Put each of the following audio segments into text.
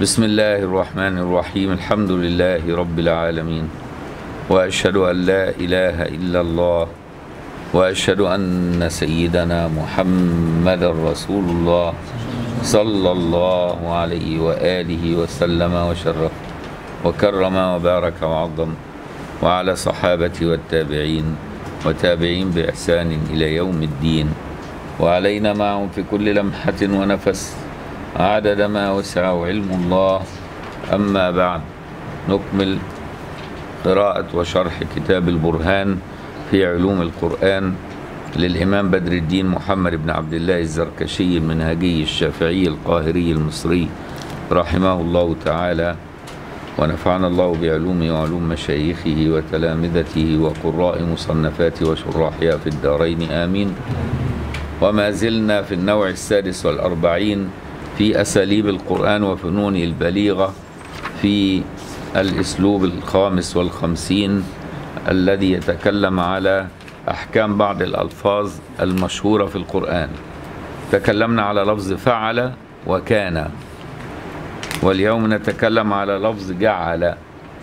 بسم الله الرحمن الرحيم الحمد لله رب العالمين واشهد ان لا اله الا الله واشهد ان سيدنا محمد رسول الله صلى الله عليه واله وسلم وشرف وكرم وبارك وعظم وعلى صحابته والتابعين وتابعين باحسان الى يوم الدين وعلينا معهم في كل لمحه ونفس عدد ما وسعه علم الله أما بعد نكمل قراءة وشرح كتاب البرهان في علوم القرآن للإمام بدر الدين محمد بن عبد الله الزركشي المنهجي الشافعي القاهري المصري رحمه الله تعالى ونفعنا الله بعلومه وعلوم مشايخه وتلامذته وقراء مصنفاته وشراحها في الدارين آمين وما زلنا في النوع السادس والأربعين في أساليب القرآن وفنون البليغة في الأسلوب الخامس والخمسين الذي يتكلم على أحكام بعض الألفاظ المشهورة في القرآن تكلمنا على لفظ فعل وكان واليوم نتكلم على لفظ جعل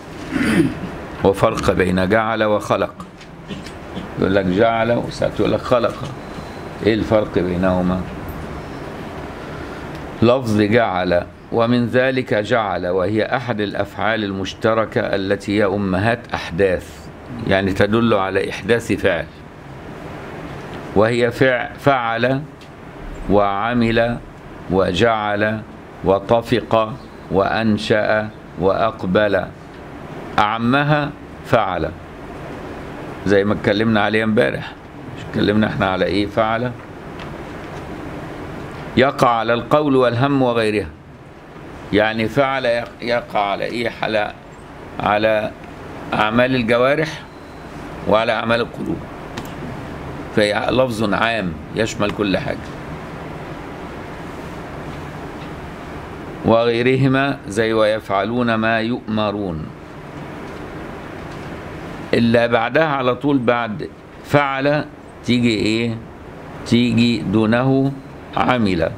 وفرق بين جعل وخلق يقول لك جعل وساعات يقول لك خلق ايه الفرق بينهما لفظ جعل ومن ذلك جعل وهي أحد الأفعال المشتركة التي هي أمهات أحداث يعني تدل على إحداث فعل وهي فع فعل وعمل وجعل وطفق وأنشأ وأقبل أعمها فعل زي ما اتكلمنا عليه امبارح مش اتكلمنا احنا على ايه فعل يقع على القول والهم وغيرها يعني فعل يقع على ايه على على اعمال الجوارح وعلى اعمال القلوب فهي لفظ عام يشمل كل حاجه وغيرهما زي ويفعلون ما يؤمرون إلا بعدها على طول بعد فعل تيجي إيه تيجي دونه عمل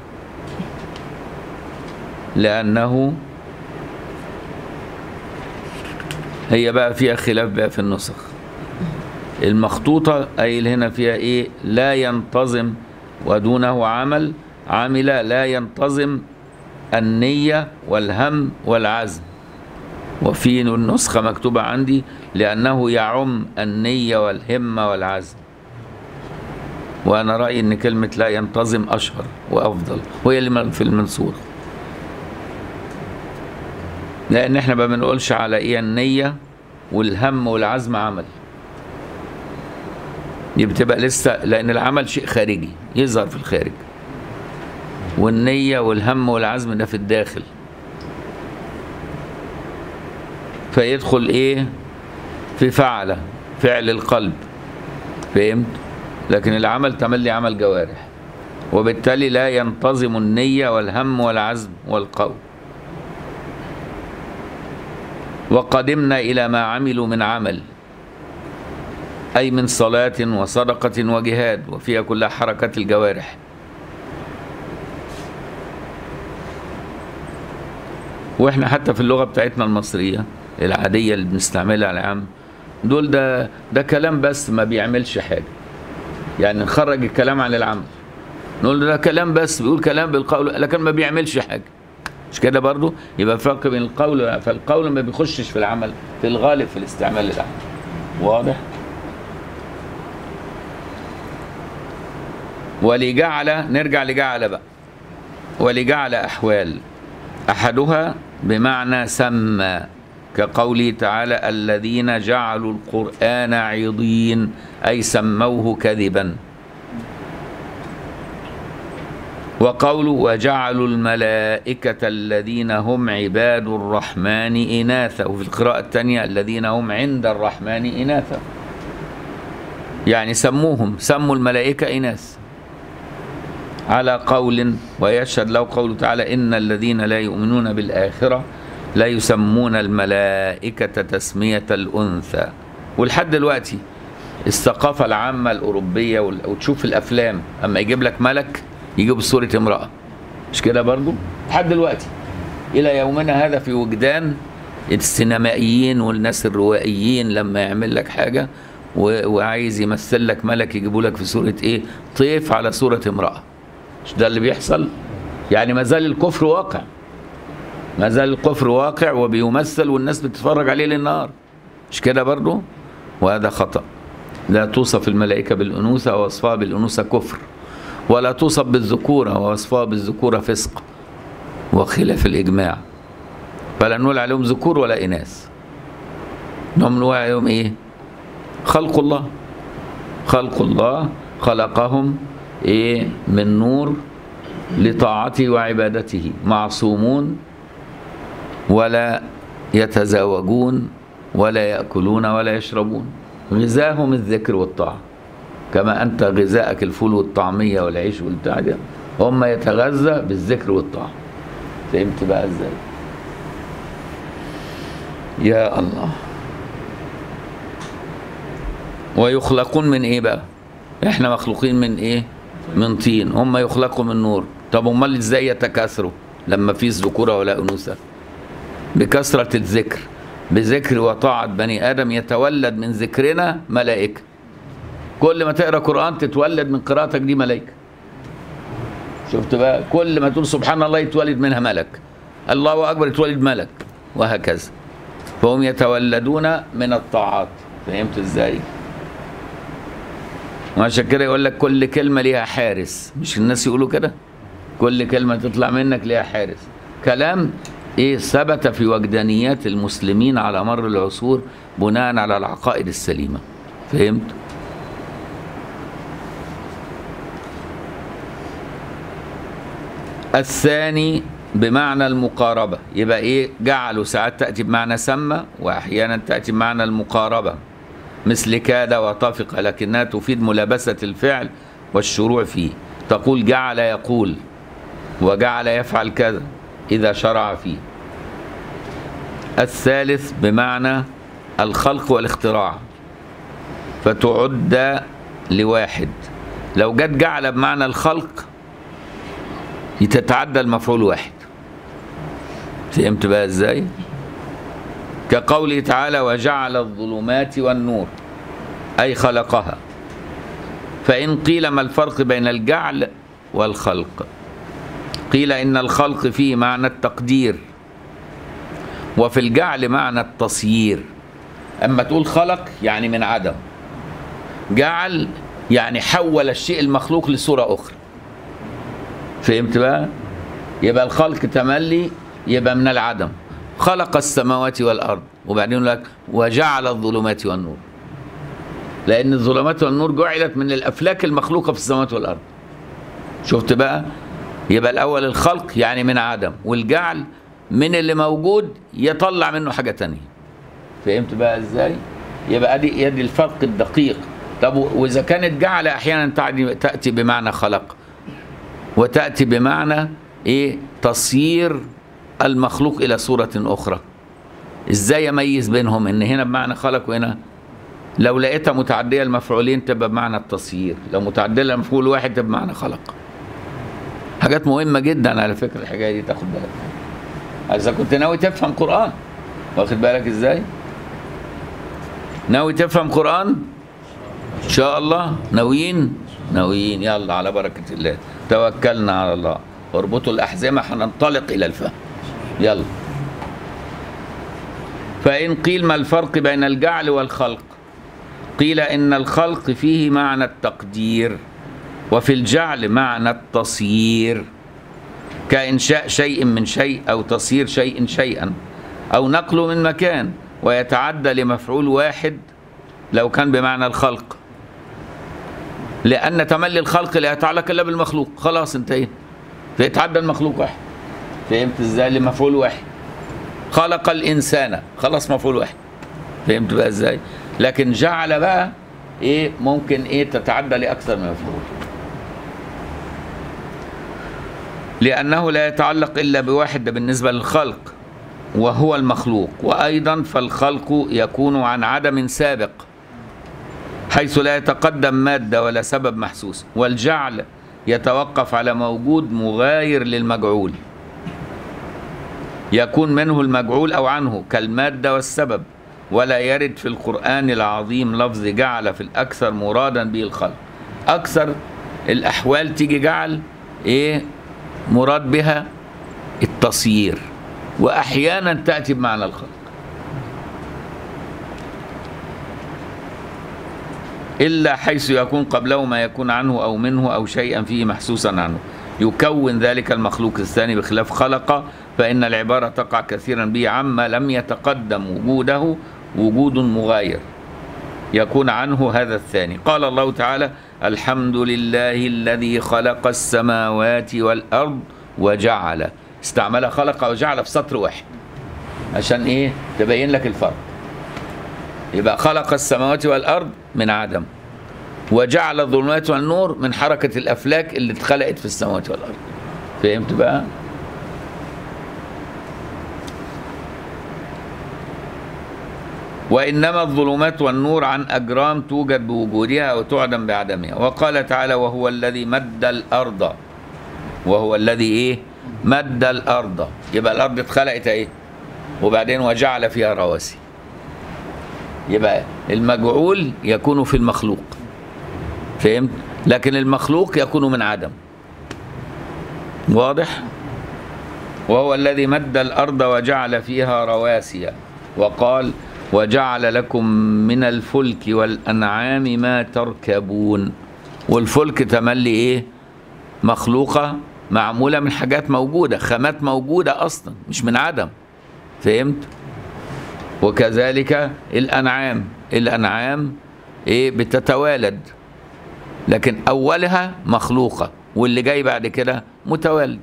لأنه هي بقى فيها خلاف بقى في النسخ المخطوطة قايل هنا فيها إيه لا ينتظم ودونه عمل عمل لا ينتظم النية والهم والعزم وفي النسخة مكتوبة عندي لأنه يعم النية والهمة والعزم وأنا رأيي إن كلمة لا ينتظم أشهر وأفضل وهي اللي في المنصور لأن إحنا ما بنقولش على إيه النية والهم والعزم عمل دي بتبقى لسه لأن العمل شيء خارجي يظهر في الخارج والنية والهم والعزم ده في الداخل فيدخل ايه في فعل فعل القلب فهمت لكن العمل تملي عمل جوارح وبالتالي لا ينتظم النية والهم والعزم والقول وقدمنا إلى ما عملوا من عمل أي من صلاة وصدقة وجهاد وفيها كلها حركة الجوارح واحنا حتى في اللغه بتاعتنا المصريه العاديه اللي بنستعملها العام دول ده ده كلام بس ما بيعملش حاجه يعني نخرج الكلام عن العمل نقول ده كلام بس بيقول كلام بالقول لكن ما بيعملش حاجه مش كده برضو يبقى فرق بين القول فالقول ما بيخشش في العمل في الغالب في الاستعمال للعمل واضح ولجعل نرجع لجعل بقى ولجعل احوال احدها بمعنى سمى كقوله تعالى الذين جعلوا القرآن عضين أي سموه كذبا وقوله وجعلوا الملائكة الذين هم عباد الرحمن إناثا وفي القراءة الثانية الذين هم عند الرحمن إناثا يعني سموهم سموا الملائكة إناث على قول ويشهد له قوله تعالى إن الذين لا يؤمنون بالآخرة لا يسمون الملائكة تسمية الأنثى ولحد دلوقتي الثقافة العامة الأوروبية وتشوف الأفلام أما يجيب لك ملك يجيب صورة امرأة مش كده برضو لحد دلوقتي الى يومنا هذا في وجدان السينمائيين والناس الروائيين لما يعمل لك حاجه و- وعايز يمثل لك ملك يجيبوا لك في صوره ايه طيف على صوره امراه مش ده اللي بيحصل يعني ما زال الكفر واقع ما زال الكفر واقع وبيمثل والناس بتتفرج عليه للنهار مش كده برضو وهذا خطأ لا توصف الملائكة بالأنوثة ووصفها بالأنوثة كفر ولا توصف بالذكورة ووصفها بالذكورة فسق وخلاف الإجماع فلا نقول عليهم ذكور ولا إناث نقول نقول عليهم إيه خلق الله خلق الله خلقهم إيه من نور لطاعته وعبادته معصومون ولا يتزاوجون ولا يأكلون ولا يشربون غذاهم الذكر والطاعة كما أنت غذاءك الفول والطعمية والعيش والبتاع ده هم يتغذى بالذكر والطاعة فهمت بقى ازاي يا الله ويخلقون من ايه بقى احنا مخلوقين من ايه من طين هم يخلقوا من نور طب امال ازاي يتكاثروا لما فيش ذكوره ولا انوثه بكثره الذكر بذكر وطاعه بني ادم يتولد من ذكرنا ملائكه كل ما تقرا قران تتولد من قراءتك دي ملائكه شفت بقى كل ما تقول سبحان الله يتولد منها ملك الله اكبر يتولد ملك وهكذا فهم يتولدون من الطاعات فهمت ازاي وعشان كده يقول لك كل كلمه ليها حارس مش الناس يقولوا كده كل كلمه تطلع منك ليها حارس كلام ايه ثبت في وجدانيات المسلمين على مر العصور بناء على العقائد السليمه فهمت الثاني بمعنى المقاربة يبقى ايه جعلوا ساعات تأتي بمعنى سمى واحيانا تأتي بمعنى المقاربة مثل كاد وطفق لكنها تفيد ملابسة الفعل والشروع فيه تقول جعل يقول وجعل يفعل كذا إذا شرع فيه الثالث بمعنى الخلق والاختراع فتعد لواحد لو جت جعل بمعنى الخلق تتعدى المفعول واحد فهمت بقى ازاي كقوله تعالى وجعل الظلمات والنور اي خلقها فان قيل ما الفرق بين الجعل والخلق قيل ان الخلق فيه معنى التقدير وفي الجعل معنى التصيير اما تقول خلق يعني من عدم جعل يعني حول الشيء المخلوق لصوره اخرى فهمت بقى يبقى الخلق تملي يبقى من العدم خلق السماوات والارض وبعدين يقول لك وجعل الظلمات والنور لان الظلمات والنور جعلت من الافلاك المخلوقه في السماوات والارض شفت بقى يبقى الاول الخلق يعني من عدم والجعل من اللي موجود يطلع منه حاجه تانية فهمت بقى ازاي يبقى دي يدي الفرق الدقيق طب واذا كانت جعل احيانا تاتي بمعنى خلق وتأتي بمعنى إيه تصيير المخلوق إلى صورة أخرى إزاي أميز بينهم إن هنا بمعنى خلق وهنا لو لقيتها متعدية المفعولين تبقى بمعنى التصيير لو متعدية المفعول واحد تبقى بمعنى خلق حاجات مهمة جدا على فكرة الحكاية دي تاخد بالك إذا كنت ناوي تفهم قرآن واخد بالك إزاي ناوي تفهم قرآن إن شاء الله ناويين ناويين يلا على بركة الله توكلنا على الله واربطوا الأحزمة هننطلق إلى الفهم يلا فإن قيل ما الفرق بين الجعل والخلق قيل إن الخلق فيه معنى التقدير وفي الجعل معنى التصيير كإنشاء شيء من شيء أو تصير شيء شيئا أو نقله من مكان ويتعدى لمفعول واحد لو كان بمعنى الخلق لأن تملي الخلق لا يتعلق إلا بالمخلوق خلاص انتهينا فيتعدى المخلوق واحد فهمت ازاي لمفعول واحد خلق الإنسان خلاص مفعول واحد فهمت بقى ازاي لكن جعل بقى ايه ممكن ايه تتعدى لأكثر من مفعول لأنه لا يتعلق إلا بواحد ده بالنسبة للخلق وهو المخلوق وأيضا فالخلق يكون عن عدم سابق حيث لا يتقدم مادة ولا سبب محسوس والجعل يتوقف على موجود مغاير للمجعول يكون منه المجعول أو عنه كالمادة والسبب ولا يرد في القرآن العظيم لفظ جعل في الأكثر مرادا به الخلق أكثر الأحوال تيجي جعل إيه مراد بها التصيير وأحيانا تأتي بمعنى الخلق إلا حيث يكون قبله ما يكون عنه أو منه أو شيئا فيه محسوسا عنه يكون ذلك المخلوق الثاني بخلاف خلق فإن العبارة تقع كثيرا به عما لم يتقدم وجوده وجود مغاير يكون عنه هذا الثاني قال الله تعالى الحمد لله الذي خلق السماوات والأرض وجعل استعمل خلق وجعل في سطر واحد عشان ايه تبين لك الفرق يبقى خلق السماوات والأرض من عدم وجعل الظلمات والنور من حركة الأفلاك اللي اتخلقت في السماوات والأرض فهمت بقى؟ وإنما الظلمات والنور عن أجرام توجد بوجودها وتعدم بعدمها وقال تعالى وهو الذي مد الأرض وهو الذي إيه مد الأرض يبقى الأرض اتخلقت إيه وبعدين وجعل فيها رواسي يبقى المجعول يكون في المخلوق فهمت لكن المخلوق يكون من عدم واضح وهو الذي مد الأرض وجعل فيها رواسي وقال وجعل لكم من الفلك والأنعام ما تركبون والفلك تملي إيه مخلوقة معمولة من حاجات موجودة خامات موجودة أصلا مش من عدم فهمت وكذلك الأنعام الأنعام إيه بتتوالد لكن أولها مخلوقة واللي جاي بعد كده متولد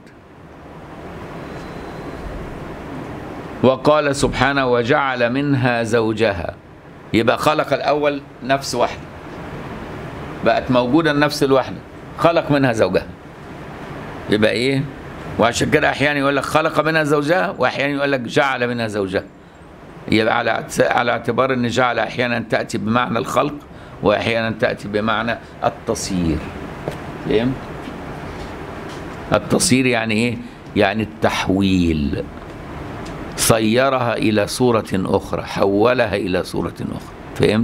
وقال سبحانه وجعل منها زوجها يبقى خلق الأول نفس واحدة بقت موجودة النفس الواحدة خلق منها زوجها يبقى إيه وعشان كده أحيانا يقول لك خلق منها زوجها وأحيانا يقول لك جعل منها زوجها يبقى على على اعتبار ان جعل احيانا تاتي بمعنى الخلق واحيانا تاتي بمعنى التصيير فهمت التصيير يعني ايه يعني التحويل صيرها الى صوره اخرى حولها الى صوره اخرى فهمت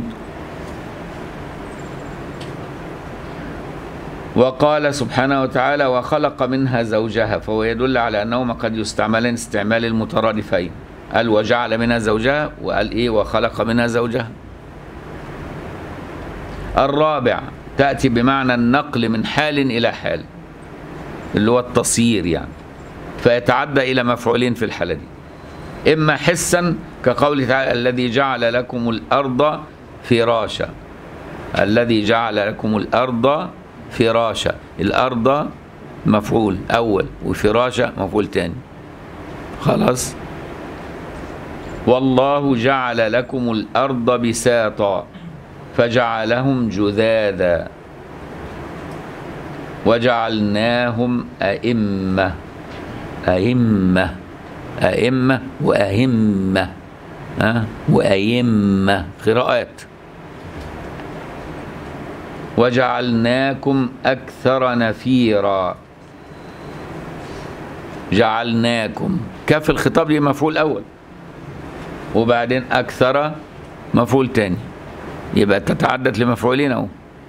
وقال سبحانه وتعالى وخلق منها زوجها فهو يدل على انهما قد يستعملان استعمال المترادفين قال وجعل منها زوجها وقال ايه وخلق منها زوجها الرابع تأتي بمعنى النقل من حال إلى حال اللي هو التصيير يعني فيتعدى إلى مفعولين في الحالة دي إما حسا كقوله تعالى الذي جعل لكم الأرض فراشا الذي جعل لكم الأرض فراشا الأرض مفعول أول وفراشا مفعول تاني خلاص والله جعل لكم الأرض بساطا فجعلهم جذاذا وجعلناهم أئمة أئمة أئمة وأهمة ها وأئمة قراءات وجعلناكم أكثر نفيرا جعلناكم كاف الخطاب دي مفعول أول وبعدين أكثر مفعول تاني يبقى تتعدد لمفعولين أهو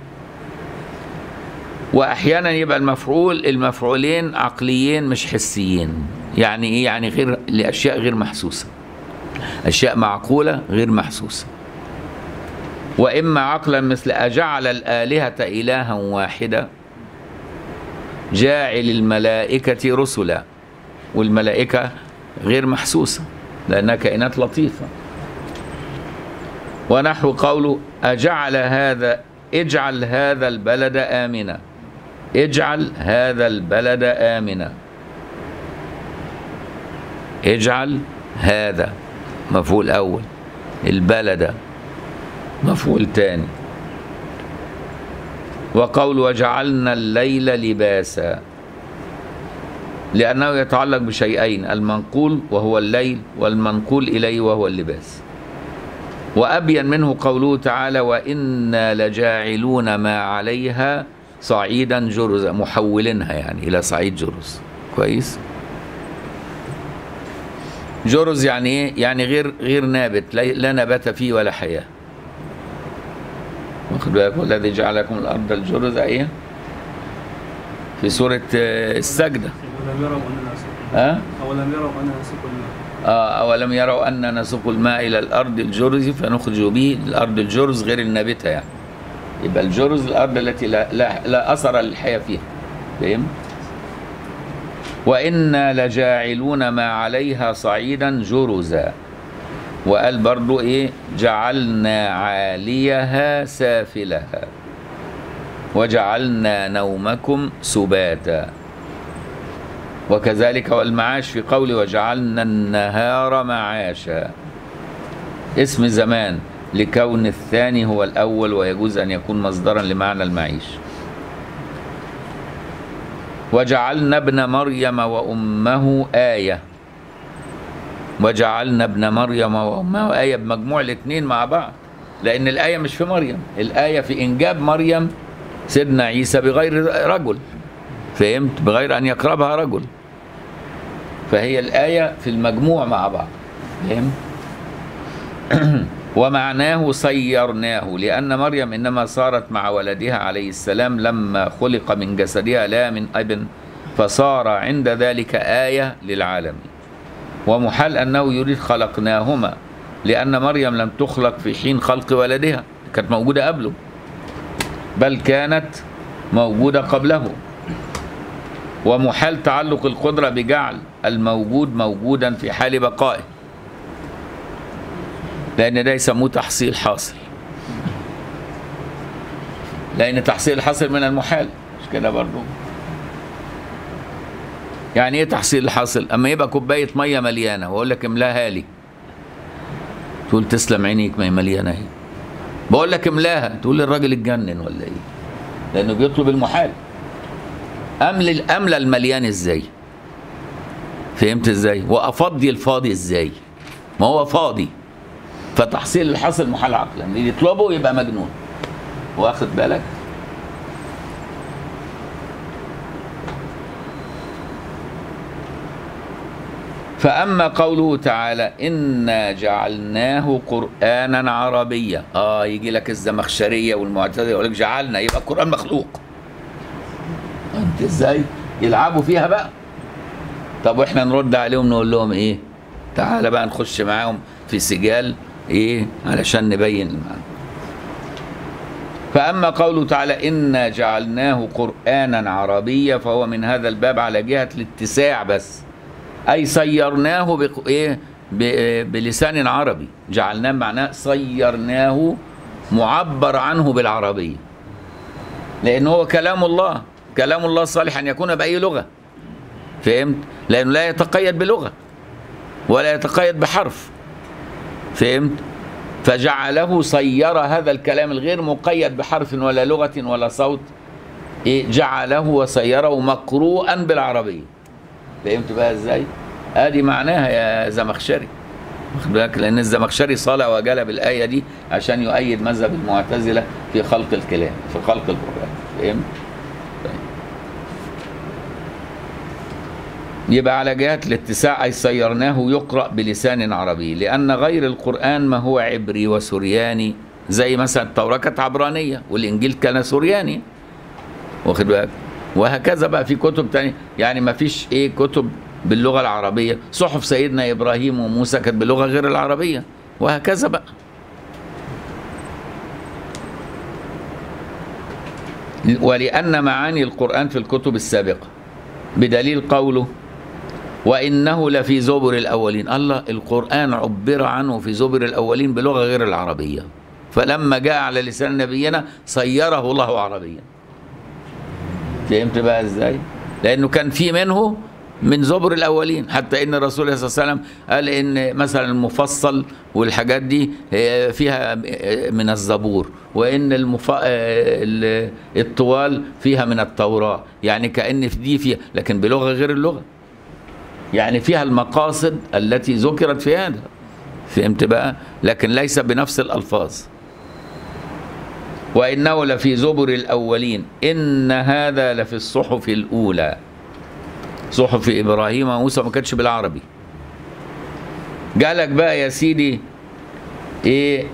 وأحيانا يبقى المفعول المفعولين عقليين مش حسيين يعني إيه يعني غير لأشياء غير محسوسة أشياء معقولة غير محسوسة وإما عقلا مثل أجعل الآلهة إلها واحدة جاعل الملائكة رسلا والملائكة غير محسوسة لأنها كائنات لطيفة ونحو قوله أجعل هذا اجعل هذا البلد آمنا اجعل هذا البلد آمنا اجعل هذا مفعول أول البلد مفعول تاني وقول وجعلنا الليل لباسا لأنه يتعلق بشيئين المنقول وهو الليل والمنقول إليه وهو اللباس وأبين منه قوله تعالى وإنا لجاعلون ما عليها صعيدا جرزا محولينها يعني إلى صعيد جرز كويس جرز يعني ايه يعني غير غير نابت لا, لا نبات فيه ولا حياه واخد بالك والذي جعل لكم الارض الجرز ايه في سوره آه، السجده أولم يروا أننا نسوق ها أولم يروا أننا نسوق الماء آه أولم يروا أن نسوق الماء إلى الأرض الجرز فنخرج به الأرض الجرز غير النابتة يعني يبقى الجرز الأرض التي لا, لا, لا أثر للحياة فيها فهم؟ وإنا لجاعلون ما عليها صعيدا جرزا وقال برضو إيه جعلنا عاليها سافلها وجعلنا نومكم سباتا وكذلك والمعاش في قول وجعلنا النهار معاشا اسم زمان لكون الثاني هو الأول ويجوز أن يكون مصدرا لمعنى المعيش وجعلنا ابن مريم وأمه آية وجعلنا ابن مريم وأمه آية بمجموع الاثنين مع بعض لأن الآية مش في مريم الآية في إنجاب مريم سيدنا عيسى بغير رجل فهمت بغير أن يقربها رجل فهي الآية في المجموع مع بعض فهمت ومعناه صيرناه لأن مريم إنما صارت مع ولدها عليه السلام لما خلق من جسدها لا من ابن فصار عند ذلك آية للعالمين ومحال أنه يريد خلقناهما لأن مريم لم تخلق في حين خلق ولدها كانت موجودة قبله بل كانت موجودة قبله ومحال تعلق القدرة بجعل الموجود موجودا في حال بقائه لأن ده يسموه تحصيل حاصل لأن تحصيل الحاصل من المحال مش كده برضو يعني ايه تحصيل الحاصل اما يبقى كوبايه ميه مليانه واقول لك املاها لي تقول تسلم عينيك ما هي مليانه اهي بقول لك املاها تقول لي الراجل اتجنن ولا ايه لانه بيطلب المحال املى الاملى المليان ازاي فهمت ازاي وافضي الفاضي ازاي ما هو فاضي فتحصيل الحاصل محال عقلا اللي يطلبه يبقى مجنون واخد بالك فأما قوله تعالى إنا جعلناه قرآنا عربيا آه يجي لك الزمخشرية والمعتزلة يقول لك جعلنا يبقى القرآن مخلوق أنت إزاي يلعبوا فيها بقى طب وإحنا نرد عليهم نقول لهم إيه تعالى بقى نخش معاهم في سجال إيه علشان نبين المعنى فأما قوله تعالى إنا جعلناه قرآنا عربيا فهو من هذا الباب على جهة الاتساع بس أي صيرناه بق... إيه؟ ب... بلسان عربي جعلناه معناه صيرناه معبر عنه بالعربية لأنه هو كلام الله كلام الله صالح أن يكون بأي لغة فهمت؟ لأنه لا يتقيد بلغة ولا يتقيد بحرف فهمت؟ فجعله صير هذا الكلام الغير مقيد بحرف ولا لغة ولا صوت إيه جعله وصيره مقروءا بالعربية فهمت بقى ازاي؟ ادي معناها يا زمخشري واخد بالك لان الزمخشري صلى وجلب الايه دي عشان يؤيد مذهب المعتزله في خلق الكلام في خلق القران فهمت؟ طيب. يبقى على جهة الاتساع أي صيرناه يقرأ بلسان عربي لأن غير القرآن ما هو عبري وسرياني زي مثلا التوراة كانت عبرانية والإنجيل كان سرياني واخد بالك وهكذا بقى في كتب تانية يعني ما فيش ايه كتب باللغة العربية صحف سيدنا إبراهيم وموسى كانت باللغة غير العربية وهكذا بقى ولأن معاني القرآن في الكتب السابقة بدليل قوله وإنه لفي زبر الأولين الله القرآن عبر عنه في زبر الأولين بلغة غير العربية فلما جاء على لسان نبينا صيره الله عربيا فهمت بقى ازاي؟ لانه كان في منه من زبر الاولين حتى ان الرسول صلى الله عليه وسلم قال ان مثلا المفصل والحاجات دي هي فيها من الزبور وان المف... ال- الطوال فيها من التوراه يعني كان في دي فيها لكن بلغه غير اللغه يعني فيها المقاصد التي ذكرت في هذا فهمت بقى لكن ليس بنفس الالفاظ وإنه لفي زبر الأولين إن هذا لفي الصحف الأولى صحف إبراهيم وموسى ما كانتش بالعربي جالك بقى يا سيدي ايه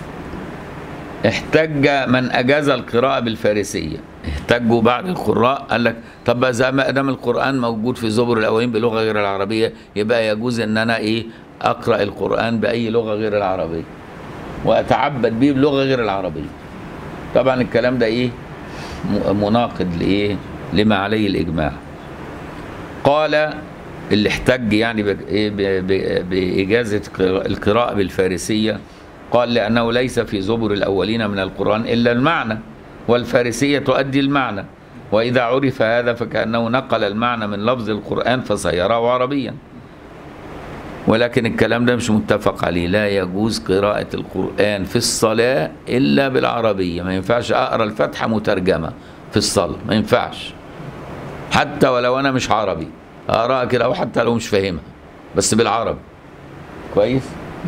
احتج من اجاز القراءه بالفارسيه احتجوا بعض القراء قال لك طب بقى زي ما دام القران موجود في زبر الاولين بلغه غير العربيه يبقى يجوز ان انا ايه اقرا القران باي لغه غير العربيه واتعبد به بلغه غير العربيه طبعا الكلام ده ايه م- مناقض لايه لما عليه الاجماع قال اللي احتج يعني بك- إيه ب- ب- بإجازة قراء- القراءة بالفارسية قال لأنه ليس في زبر الأولين من القرآن إلا المعنى والفارسية تؤدي المعنى وإذا عرف هذا فكأنه نقل المعنى من لفظ القرآن فصيره عربيا ولكن الكلام ده مش متفق عليه لا يجوز قراءة القرآن في الصلاة إلا بالعربية ما ينفعش أقرأ الفاتحة مترجمة في الصلاة ما ينفعش حتى ولو أنا مش عربي أقرأها كده أو حتى لو مش فاهمها بس بالعربي كويس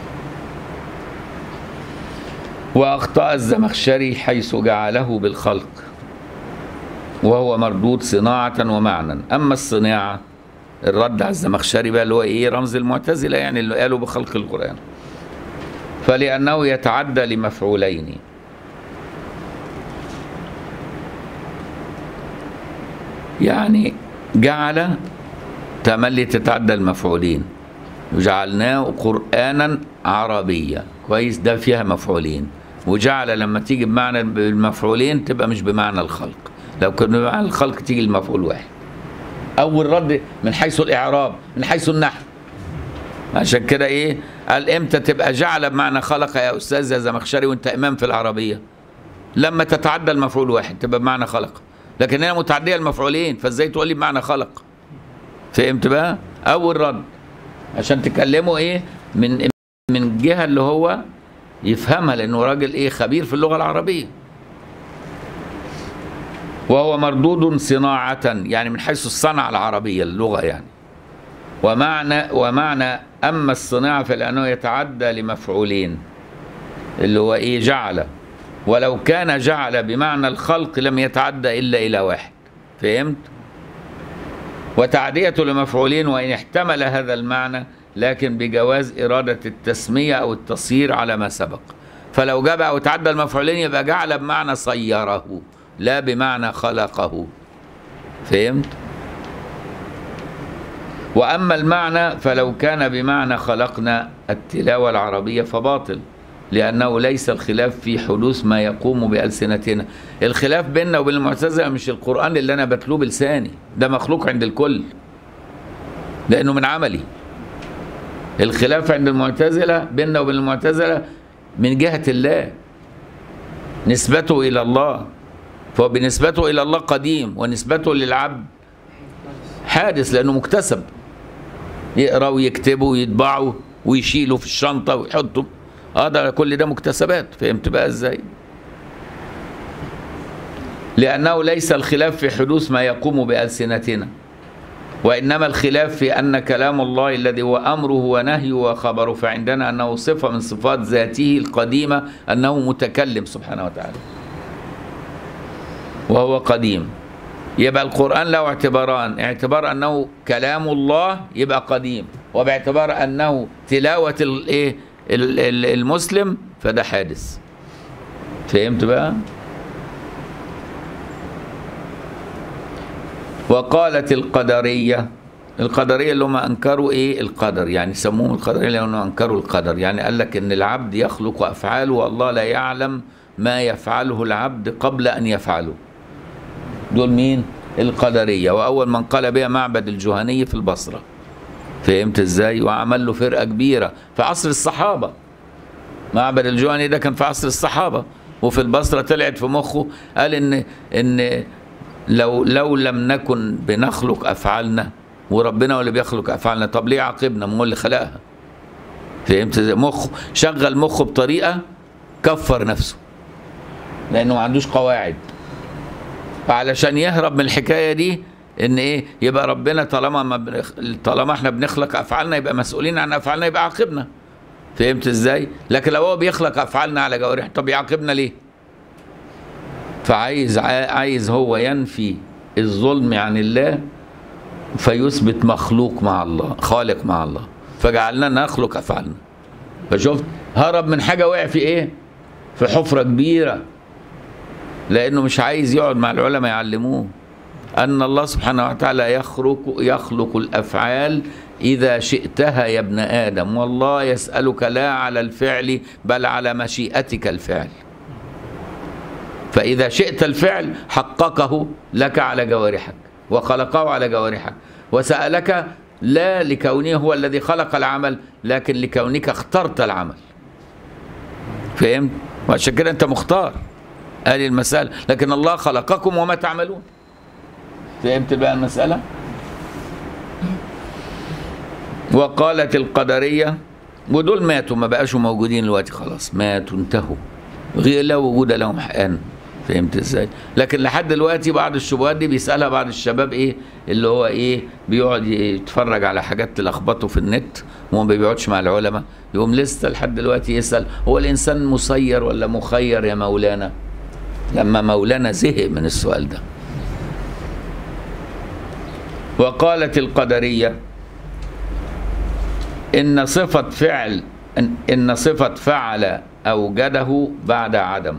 وأخطأ الزمخشري حيث جعله بالخلق وهو مردود صناعة ومعنى أما الصناعة الرد على الزمخشري بقى اللي هو إيه رمز المعتزلة يعني اللي قالوا بخلق القرآن فلأنه يتعدى لمفعولين يعني جعل تملي تتعدى المفعولين وجعلناه قرآنا عربيا كويس ده فيها مفعولين وجعل لما تيجي بمعنى المفعولين تبقى مش بمعنى الخلق لو كان بمعنى الخلق تيجي المفعول واحد أول رد من حيث الإعراب من حيث النحو عشان كده إيه قال إمتى تبقى جعل بمعنى خلق يا أستاذ يا زمخشري وأنت إمام في العربية لما تتعدى المفعول واحد تبقى بمعنى خلق لكن هنا متعدية المفعولين فازاي تقول لي بمعنى خلق فهمت بقى اول رد عشان تكلمه ايه من من جهه اللي هو يفهمها لانه راجل ايه خبير في اللغه العربيه وهو مردود صناعة يعني من حيث الصنعة العربية اللغة يعني ومعنى ومعنى أما الصناعة فلأنه يتعدى لمفعولين اللي هو إيه جعل ولو كان جعل بمعنى الخلق لم يتعدى إلا إلى واحد فهمت؟ وتعدية لمفعولين وإن احتمل هذا المعنى لكن بجواز إرادة التسمية أو التصيير على ما سبق فلو جاب أو تعدى المفعولين يبقى جعل بمعنى صيره لا بمعنى خلقه فهمت؟ وأما المعنى فلو كان بمعنى خلقنا التلاوة العربية فباطل لأنه ليس الخلاف في حدوث ما يقوم بألسنتنا الخلاف بيننا وبين المعتزلة مش القرآن اللي أنا بتلوه بلساني ده مخلوق عند الكل لأنه من عملي الخلاف عند المعتزلة بيننا وبين المعتزلة من جهة الله نسبته إلى الله فهو بنسبته إلى الله قديم ونسبته للعبد حادث لأنه مكتسب يقرأ ويكتبه ويطبعه ويشيله في الشنطة ويحطه اه ده كل ده مكتسبات فهمت بقى ازاي لأنه ليس الخلاف في حدوث ما يقوم بألسنتنا وإنما الخلاف في أن كلام الله الذي هو أمره ونهيه وخبره فعندنا أنه صفة من صفات ذاته القديمة أنه متكلم سبحانه وتعالى وهو قديم يبقى القرآن له اعتباران اعتبار أنه كلام الله يبقى قديم وباعتبار أنه تلاوة الايه المسلم فده حادث فهمت بقى وقالت القدرية القدرية اللي هم أنكروا إيه القدر يعني سموهم القدرية لأنهم أنكروا القدر يعني قال لك إن العبد يخلق أفعاله والله لا يعلم ما يفعله العبد قبل أن يفعله دول مين القدرية وأول من قال بها معبد الجهني في البصرة فهمت ازاي وعمل له فرقه كبيره في عصر الصحابه معبد الجواني ده كان في عصر الصحابه وفي البصره طلعت في مخه قال ان ان لو لو لم نكن بنخلق افعالنا وربنا هو اللي بيخلق افعالنا طب ليه عاقبنا ما هو اللي خلقها فهمت ازاي مخه شغل مخه بطريقه كفر نفسه لانه ما عندوش قواعد فعلشان يهرب من الحكايه دي ان ايه يبقى ربنا طالما ما بنخ... طالما احنا بنخلق افعالنا يبقى مسؤولين عن افعالنا يبقى عاقبنا فهمت ازاي لكن لو هو بيخلق افعالنا على جوارح طب يعاقبنا ليه فعايز عايز هو ينفي الظلم عن الله فيثبت مخلوق مع الله خالق مع الله فجعلنا نخلق افعالنا فشفت هرب من حاجه وقع في ايه في حفره كبيره لانه مش عايز يقعد مع العلماء يعلموه ان الله سبحانه وتعالى يخلق يخلق الافعال اذا شئتها يا ابن ادم والله يسالك لا على الفعل بل على مشيئتك الفعل فاذا شئت الفعل حققه لك على جوارحك وخلقه على جوارحك وسالك لا لكونه هو الذي خلق العمل لكن لكونك اخترت العمل فهمت وعشان كده انت مختار هذه المسألة لكن الله خلقكم وما تعملون فهمت بقى المسألة وقالت القدرية ودول ماتوا ما بقاش موجودين دلوقتي خلاص ماتوا انتهوا غير لا وجود لهم حقان فهمت ازاي لكن لحد دلوقتي بعض الشبهات دي بيسالها بعض الشباب ايه اللي هو ايه بيقعد يتفرج على حاجات تلخبطه في النت وما بيقعدش مع العلماء يقوم لسه لحد دلوقتي يسال هو الانسان مسير ولا مخير يا مولانا لما مولانا زهق من السؤال ده وقالت القدرية إن صفة فعل إن, إن صفة فعل أوجده بعد عدم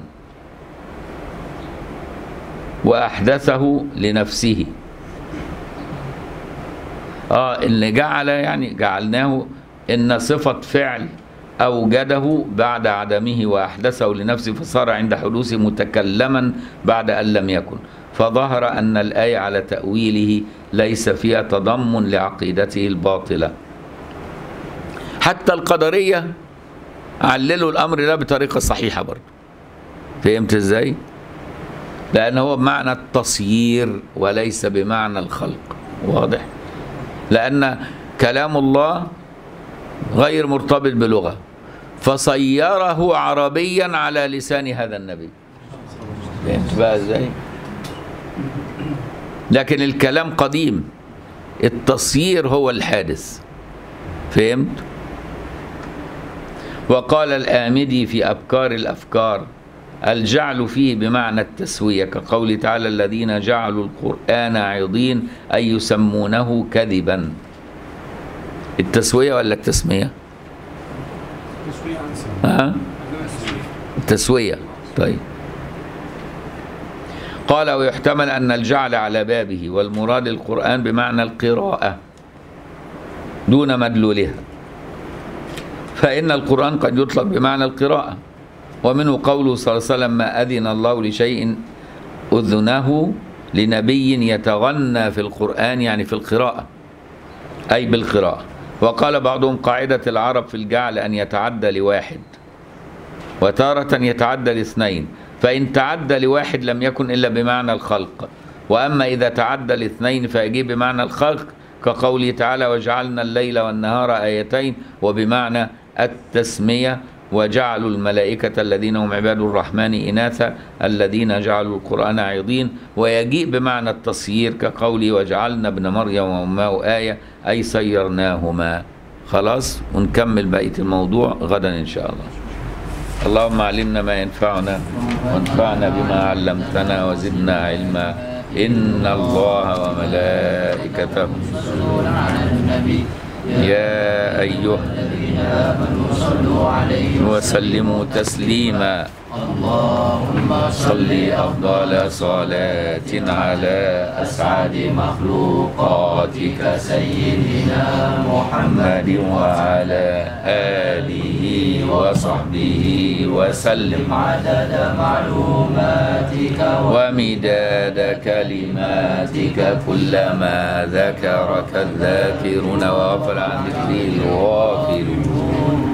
وأحدثه لنفسه آه اللي جعل يعني جعلناه إن صفة فعل أوجده بعد عدمه وأحدثه لنفسه فصار عند حدوثه متكلما بعد أن لم يكن فظهر أن الآية على تأويله ليس فيها تضمن لعقيدته الباطلة حتى القدرية عللوا الأمر ده بطريقة صحيحة برضه فهمت إزاي؟ لأن هو بمعنى التصيير وليس بمعنى الخلق واضح؟ لأن كلام الله غير مرتبط بلغة فصيره عربيا على لسان هذا النبي فهمت بقى ازاي لكن الكلام قديم التصيير هو الحادث فهمت وقال الآمدي في أبكار الأفكار الجعل فيه بمعنى التسوية كقول تعالى الذين جعلوا القرآن عضين أي يسمونه كذبا التسوية ولا التسمية؟ تسوية أنسى ها؟ التسوية طيب قال ويحتمل أن الجعل على بابه والمراد القرآن بمعنى القراءة دون مدلولها فإن القرآن قد يطلق بمعنى القراءة ومنه قوله صلى الله عليه وسلم ما أذن الله لشيء أذنه لنبي يتغنى في القرآن يعني في القراءة أي بالقراءة وقال بعضهم قاعدة العرب في الجعل أن يتعدى لواحد وتارة يتعدى لاثنين فإن تعدى لواحد لم يكن إلا بمعنى الخلق وأما إذا تعدى لاثنين فيجيب بمعنى الخلق كقوله تعالى وجعلنا الليل والنهار آيتين وبمعنى التسمية وجعلوا الملائكة الذين هم عباد الرحمن إناثا الذين جعلوا القرآن عظيم ويجيء بمعنى التصيير كقوله وجعلنا ابن مريم وأمه آية أي صيرناهما خلاص ونكمل بقية الموضوع غدا إن شاء الله اللهم علمنا ما ينفعنا وانفعنا بما علمتنا وزدنا علما إن الله وملائكته يصلون على النبي يا أيها الذين آمنوا صلوا عليه وسلموا تسليما اللهم صل أفضل صلاة على أسعد مخلوقاتك سيدنا محمد محمد وعلى آله وصحبه وسلم عدد معلوماتك ومداد كلماتك كلما ذكرك الذاكرون وغفل عن ذكره الغافلون